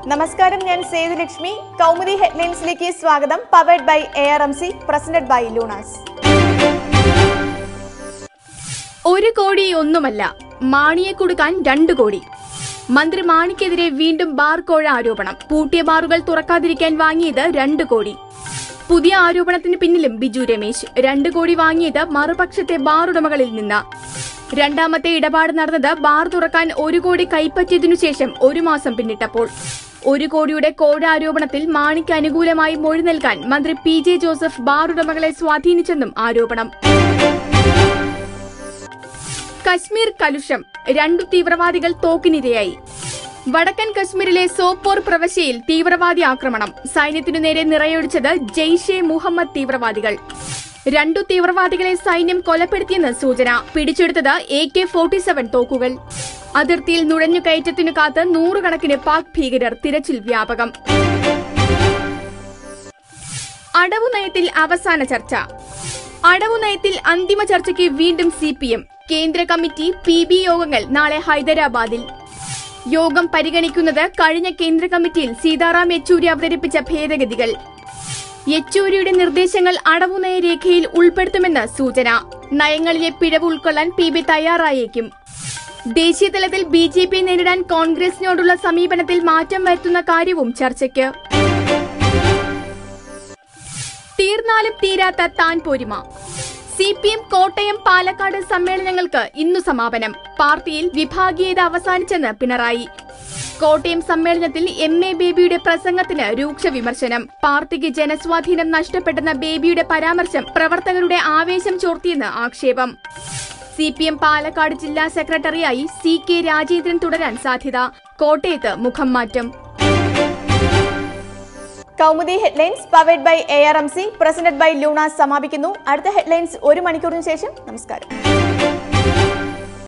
നമസ്കാരം ഞാൻ സേതുലക്ഷ്മി കൗമുദി ഹെഡ്ലൈൻസിലേക്ക് സ്വാഗതം powered by A R M C presented by Lunas ഒരു കോടി ഒന്നുമല്ല മാണിയെ കൊടുക്കാൻ രണ്ടു കോടി മന്ത്രി മാണിക്കെതിരെ വീണ്ടും ബാർ കോഴ ആരോപണം പൂട്ടിയ ബാറുകൾ തുറക്കാതിരിക്കാൻ വാങ്ങിയത് രണ്ടു കോടി പുതിയ ആരോപണത്തിന് പിന്നിലും ബിജു രമേശ് രണ്ടു കോടി വാങ്ങിയത് മറുപക്ഷത്തെ ബാർ ഉടമകളിൽ നിന്ന് രണ്ടാമത്തെ ഇടപാട് നടന്നത് ബാർ തുറക്കാൻ ഒരു കോടി കൈപ്പറ്റിയതിനു ശേഷം ഒരു മാസം പിന്നിട്ടപ്പോൾ ഒരു കോടിയുടെ കോഴ ആരോപണത്തിൽ മാണിക്ക് അനുകൂലമായി മൊഴി നൽകാൻ മന്ത്രി പി ജെ ജോസഫ് ബാർ ഉടമകളെ സ്വാധീനിച്ചെന്നും ആരോപണം കശ്മീർ കലുഷം രണ്ടു തീവ്രവാദികൾ തോക്കിനിരയായി വടക്കൻ കശ്മീരിലെ സോപ്പോർ പ്രവശ്യയിൽ തീവ്രവാദി ആക്രമണം സൈന്യത്തിനു നേരെ നിറയൊഴിച്ചത് ജെയ്ഷെ മുഹമ്മദ് തീവ്രവാദികൾ രണ്ടു തീവ്രവാദികളെ സൈന്യം കൊലപ്പെടുത്തിയെന്ന് സൂചന പിടിച്ചെടുത്തത് എ കെ ഫോർട്ടി സെവൻ തോക്കുകൾ അതിർത്തിയിൽ നുഴഞ്ഞുകയറ്റത്തിനു കാത്ത് നൂറുകണക്കിന് പാക് ഭീകരർ തിരച്ചിൽ വ്യാപകം അടവു നയത്തിൽ അവസാന ചർച്ച അടവു നയത്തിൽ അന്തിമ ചർച്ചയ്ക്ക് വീണ്ടും സി പി എം കേന്ദ്ര കമ്മിറ്റി പി ബി യോഗങ്ങൾ നാളെ ഹൈദരാബാദിൽ യോഗം പരിഗണിക്കുന്നത് കഴിഞ്ഞ കേന്ദ്ര കമ്മിറ്റിയിൽ സീതാറാം യെച്ചൂരി അവതരിപ്പിച്ച ഭേദഗതികൾ യെച്ചൂരിയുടെ നിർദ്ദേശങ്ങൾ അടവു നയ രേഖയിൽ ഉൾപ്പെടുത്തുമെന്ന് സൂചന നയങ്ങളിലെ പിഴവ് ഉൾക്കൊള്ളാൻ പി ബി തയ്യാറായേക്കും ദേശീയ തലത്തിൽ ബി ജെ പി നേരിടാൻ കോൺഗ്രസിനോടുള്ള സമീപനത്തിൽ മാറ്റം വരുത്തുന്ന കാര്യവും ചർച്ചയ്ക്ക് തീർന്നാലും തീരാത്ത താൻ പോരിമ C P M Kottayam Palakkad സമ്മേളനങ്ങൾക്ക് ഇന്നു സമാപനം പാർട്ടിയിൽ വിഭാഗീയത അവസാനിച്ചെന്ന് പിണറായി കോട്ടയം സമ്മേളനത്തിൽ എം എ ബേബിയുടെ പ്രസംഗത്തിന് രൂക്ഷ വിമർശനം പാർട്ടിക്ക് ജനസ്വാധീനം നഷ്ടപ്പെട്ടെന്ന ബേബിയുടെ പരാമർശം പ്രവർത്തകരുടെ ആവേശം ചോർത്തിയെന്ന് ആക്ഷേപം സി പി എം പാലക്കാട് ജില്ലാ സെക്രട്ടറിയായി സി കെ രാജേന്ദ്രൻ തുടരാൻ സാധ്യത കോട്ടയത്ത് മുഖം മാറ്റം Kaumudi headlines powered by A R M C presented by Lunas സമാപിക്കുന്നു അടുത്ത ഹെഡ്ലൈൻസ് ഒരു മണിക്കൂറിന് ശേഷം നമസ്കാരം